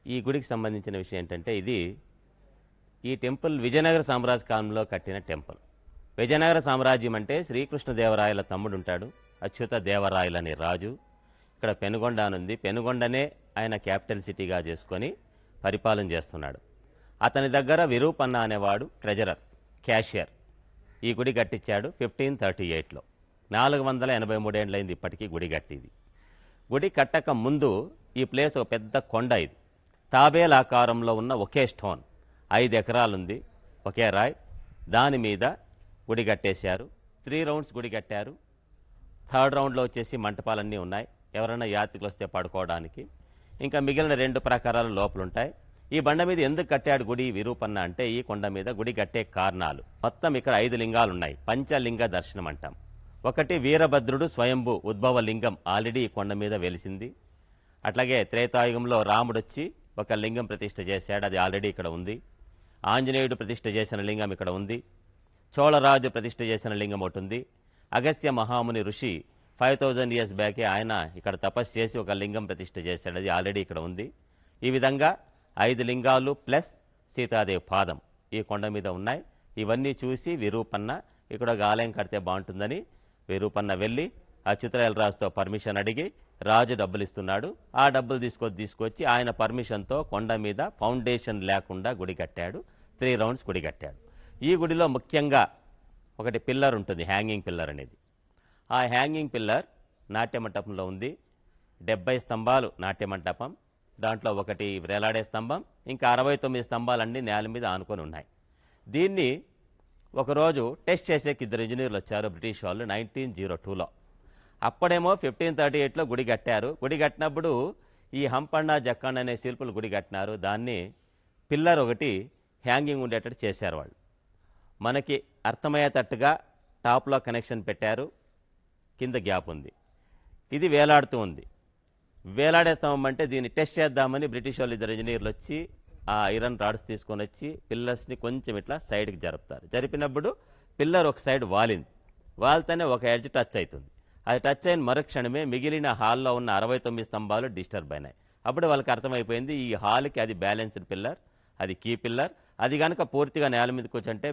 ఈ గుడికి సంబంధించిన విషయం ఏంటంటే ఇది ఈ టెంపుల్ విజయనగర సామ్రాజ్య కాలంలో కట్టిన టెంపుల్ విజయనగర సామ్రాజ్యం అంటే శ్రీకృష్ణదేవరాయల తమ్ముడు ఉంటాడు అచ్యుత దేవరాయలు అనే రాజు ఇక్కడ పెనుగొండ అని ఉంది పెనుగొండనే ఆయన క్యాపిటల్ సిటీగా చేసుకొని పరిపాలన చేస్తున్నాడు అతని దగ్గర విరూపన్న అనేవాడు ట్రెజరర్ క్యాషియర్ ఈ గుడి కట్టించాడు ఫిఫ్టీన్ థర్టీ ఎయిట్లో నాలుగు వందల ఎనభై మూడేళ్ళైంది ఇప్పటికీ గుడి కట్టింది గుడి కట్టక ముందు ఈ ప్లేస్ ఒక పెద్ద కొండ ఇది తాబేల్ ఆకారంలో ఉన్న ఒకే స్టోన్ ఐదు ఎకరాలుంది ఒకే రాయ్ దాని మీద గుడి కట్టేశారు త్రీ రౌండ్స్ గుడి కట్టారు థర్డ్ రౌండ్లో వచ్చేసి మంటపాలన్నీ ఉన్నాయి ఎవరైనా యాత్రికులు వస్తే పడుకోవడానికి ఇంకా మిగిలిన రెండు ప్రకారాలు లోపల ఉంటాయి ఈ బండ మీద ఎందుకు కట్టాడు గుడి విరూపన్న అంటే ఈ కొండ మీద గుడి కట్టే కారణాలు మొత్తం ఇక్కడ ఐదు లింగాలు ఉన్నాయి పంచలింగ దర్శనం అంటాం ఒకటి వీరభద్రుడు స్వయంభూ ఉద్భవ లింగం ఆల్రెడీ ఈ కొండ మీద వెలిసింది అట్లాగే త్రేతాయుగంలో రాముడు వచ్చి ఒక లింగం ప్రతిష్ఠ చేశాడు అది ఆల్రెడీ ఇక్కడ ఉంది ఆంజనేయుడు ప్రతిష్ఠ చేసిన లింగం ఇక్కడ ఉంది చోళరాజు ప్రతిష్ఠ చేసిన లింగం ఒకటి ఉంది అగస్త్య మహాముని ఋషి ఫైవ్ థౌజండ్ ఇయర్స్ బ్యాకే ఆయన ఇక్కడ తపస్సు చేసి ఒక లింగం ప్రతిష్ఠ చేశాడు అది ఆల్రెడీ ఇక్కడ ఉంది ఈ విధంగా ఐదు లింగాలు ప్లస్ సీతాదేవి పాదం ఈ కొండ మీద ఉన్నాయి ఇవన్నీ చూసి విరూపన్న ఇక్కడ ఒక ఆలయం కడితే బాగుంటుందని విరూపన్న వెళ్ళి అచ్యుతరాయలరాజుతో పర్మిషన్ అడిగి రాజు డబ్బులు ఇస్తున్నాడు ఆ డబ్బులు తీసుకొచ్చి తీసుకొచ్చి ఆయన పర్మిషన్తో కొండ మీద ఫౌండేషన్ లేకుండా గుడి కట్టాడు త్రీ రౌండ్స్ గుడి కట్టాడు ఈ గుడిలో ముఖ్యంగా ఒకటి పిల్లర్ ఉంటుంది హ్యాంగింగ్ పిల్లర్ అనేది ఆ హ్యాంగింగ్ పిల్లర్ నాట్యమంటపంలో ఉంది డెబ్బై స్తంభాలు నాట్యమంటపం దాంట్లో ఒకటి వేలాడే స్తంభం ఇంకా అరవై తొమ్మిది స్తంభాలన్నీ నేల మీద ఆనుకొని ఉన్నాయి దీన్ని ఒకరోజు టెస్ట్ చేసేకి ఇద్దరు ఇంజనీర్లు వచ్చారు బ్రిటిష్ వాళ్ళు నైన్టీన్ జీరో టూలో అప్పుడేమో ఫిఫ్టీన్ థర్టీ ఎయిట్లో గుడి కట్టారు గుడి కట్టినప్పుడు ఈ హంపన్న జక్కన్న అనే శిల్పులు గుడి కట్టినారు దాన్ని పిల్లర్ ఒకటి హ్యాంగింగ్ ఉండేటట్టు చేశారు వాళ్ళు మనకి అర్థమయ్యేటట్టుగా టాప్లో కనెక్షన్ పెట్టారు కింద గ్యాప్ ఉంది ఇది వేలాడుతూ ఉంది వేలాడే స్తంభం అంటే దీన్ని టెస్ట్ చేద్దామని బ్రిటిష్ వాళ్ళు ఇద్దరు ఇంజనీర్లు వచ్చి ఆ ఐరన్ రాడ్స్ తీసుకొని వచ్చి పిల్లర్స్ని కొంచెం ఇట్లా సైడ్కి జరుపుతారు జరిపినప్పుడు పిల్లర్ ఒక సైడ్ వాలింది వాలితేనే ఒక ఎడ్జ్ టచ్ అవుతుంది అది టచ్ అయిన మరుక్షణమే మిగిలిన హాల్లో ఉన్న అరవై తొమ్మిది స్తంభాలు డిస్టర్బ్ అయినాయి అప్పుడు వాళ్ళకి అర్థమైపోయింది ఈ హాల్కి అది బ్యాలెన్స్డ్ పిల్లర్ అది కీ పిల్లర్ అది కనుక పూర్తిగా నేల మీద కూర్చుంటే